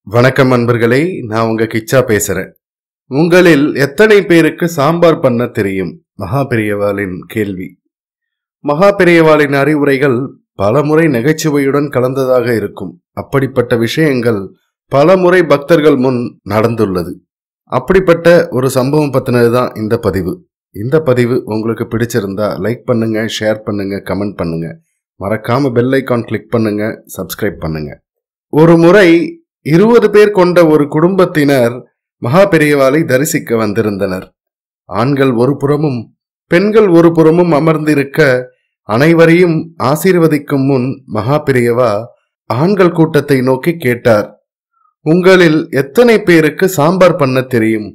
வணக்கம் அன்பர்களே நான் உங்க கிச்சா பேசுறேன் உங்களில் எத்தனை பேருக்கு சாம்பார் பண்ண தெரியும் மகா பெரியவாளின் கேள்வி மகா பெரியவாளின் அறிவுரைகள் பலமுறை நகைச்சுவையுடன் கலந்ததாக இருக்கும் அப்படிப்பட்ட விஷயங்கள் பலமுறை பக்தர்கள் முன் நடந்துள்ளது அப்படிப்பட்ட ஒரு சம்பவம் பத்தினது தான் இந்த பதிவு இந்த பதிவு உங்களுக்கு பிடிச்சிருந்தா லைக் பண்ணுங்க ஷேர் பண்ணுங்க கமெண்ட் பண்ணுங்க மறக்காம பெல் ஐக்கான் கிளிக் பண்ணுங்க சப்ஸ்கிரைப் பண்ணுங்க ஒரு முறை இருபது பேர் கொண்ட ஒரு குடும்பத்தினர் மகா பெரியவாளை தரிசிக்க வந்திருந்தனர் ஆண்கள் ஒரு புறமும் பெண்கள் ஒரு புறமும் அமர்ந்திருக்க அனைவரையும் ஆசீர்வதிக்கும் முன் மகா பெரியவா ஆண்கள் கூட்டத்தை நோக்கி கேட்டார் உங்களில் எத்தனை பேருக்கு சாம்பார் பண்ண தெரியும்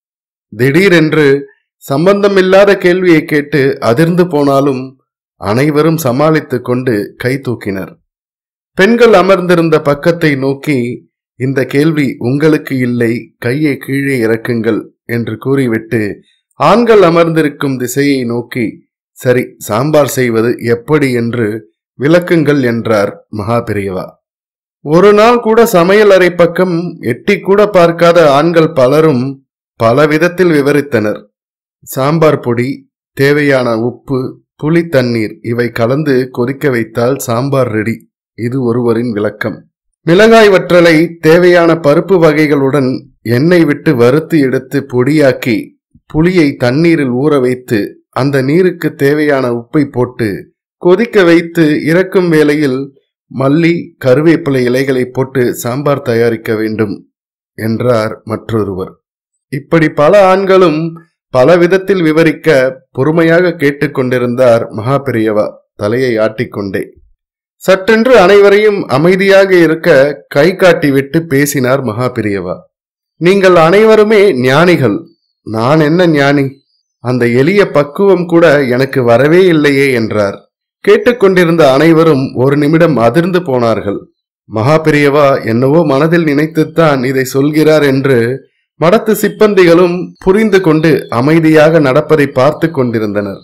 திடீரென்று சம்பந்தமில்லாத கேள்வியை கேட்டு அதிர்ந்து போனாலும் அனைவரும் சமாளித்துக் கொண்டு கை தூக்கினர் பெண்கள் அமர்ந்திருந்த பக்கத்தை நோக்கி இந்த கேள்வி உங்களுக்கு இல்லை கையை கீழே இறக்குங்கள் என்று கூறிவிட்டு ஆண்கள் அமர்ந்திருக்கும் திசையை நோக்கி சரி சாம்பார் செய்வது எப்படி என்று விளக்குங்கள் என்றார் மகா பெரியவா ஒரு நாள் கூட சமையல் அறை பக்கம் எட்டி கூட பார்க்காத ஆண்கள் பலரும் பல விதத்தில் விவரித்தனர் சாம்பார் பொடி தேவையான உப்பு புளி தண்ணீர் இவை கலந்து கொதிக்க வைத்தால் சாம்பார் ரெடி இது ஒருவரின் விளக்கம் மிளகாய் வற்றலை தேவையான பருப்பு வகைகளுடன் எண்ணெய் விட்டு வறுத்து எடுத்து பொடியாக்கி புளியை தண்ணீரில் ஊற வைத்து அந்த நீருக்கு தேவையான உப்பை போட்டு கொதிக்க வைத்து இறக்கும் வேளையில் மல்லி கருவேப்பிலை இலைகளை போட்டு சாம்பார் தயாரிக்க வேண்டும் என்றார் மற்றொருவர் இப்படி பல ஆண்களும் பல விதத்தில் விவரிக்க பொறுமையாக கேட்டுக்கொண்டிருந்தார் மகா பெரியவா தலையை ஆட்டிக்கொண்டே சட்டென்று அனைவரையும் அமைதியாக இருக்க கை காட்டிவிட்டு பேசினார் மகா பெரியவா நீங்கள் அனைவருமே ஞானிகள் நான் என்ன ஞானி அந்த எளிய பக்குவம் கூட எனக்கு வரவே இல்லையே என்றார் கேட்டுக்கொண்டிருந்த அனைவரும் ஒரு நிமிடம் அதிர்ந்து போனார்கள் மகா பெரியவா என்னவோ மனதில் நினைத்துத்தான் இதை சொல்கிறார் என்று மடத்து சிப்பந்திகளும் புரிந்து கொண்டு அமைதியாக நடப்பதை பார்த்து கொண்டிருந்தனர்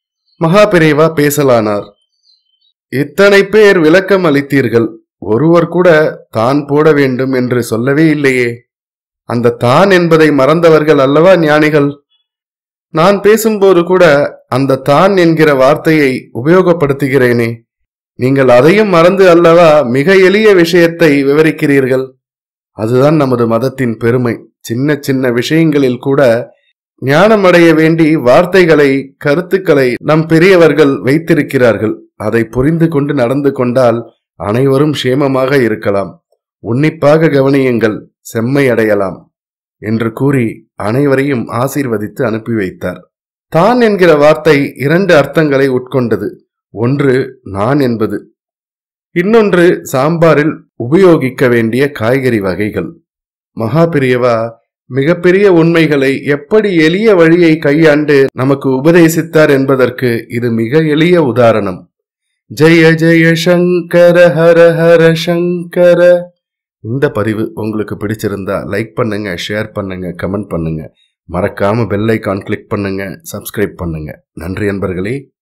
மகா பெரியவா பேசலானார் இத்தனை பேர் விளக்கம் அளித்தீர்கள் ஒருவர் கூட தான் போட வேண்டும் என்று சொல்லவே இல்லையே அந்த தான் என்பதை மறந்தவர்கள் அல்லவா ஞானிகள் நான் பேசும்போது கூட அந்த தான் என்கிற வார்த்தையை உபயோகப்படுத்துகிறேனே நீங்கள் அதையும் மறந்து அல்லவா மிக எளிய விஷயத்தை விவரிக்கிறீர்கள் அதுதான் நமது மதத்தின் பெருமை சின்ன சின்ன விஷயங்களில் கூட ஞானம் அடைய வேண்டி வார்த்தைகளை கருத்துக்களை நம் பெரியவர்கள் வைத்திருக்கிறார்கள் அதை புரிந்து கொண்டு நடந்து கொண்டால் அனைவரும் சேமமாக இருக்கலாம் உன்னிப்பாக கவனியுங்கள் செம்மை அடையலாம் என்று கூறி அனைவரையும் ஆசீர்வதித்து அனுப்பி வைத்தார் தான் என்கிற வார்த்தை இரண்டு அர்த்தங்களை உட்கொண்டது ஒன்று நான் என்பது இன்னொன்று சாம்பாரில் உபயோகிக்க வேண்டிய காய்கறி வகைகள் மகா பெரியவா மிகப்பெரிய உண்மைகளை எப்படி எளிய வழியை கையாண்டு நமக்கு உபதேசித்தார் என்பதற்கு இது மிக எளிய உதாரணம் ஜெய ஜெய சங்கர ஹர ஹர சங்கர இந்த பதிவு உங்களுக்கு பிடிச்சிருந்தா லைக் பண்ணுங்க ஷேர் பண்ணுங்க கமெண்ட் பண்ணுங்க மறக்காம பெல் ஐக்கான் கிளிக் பண்ணுங்க சப்ஸ்கிரைப் பண்ணுங்க நன்றி அன்பர்களே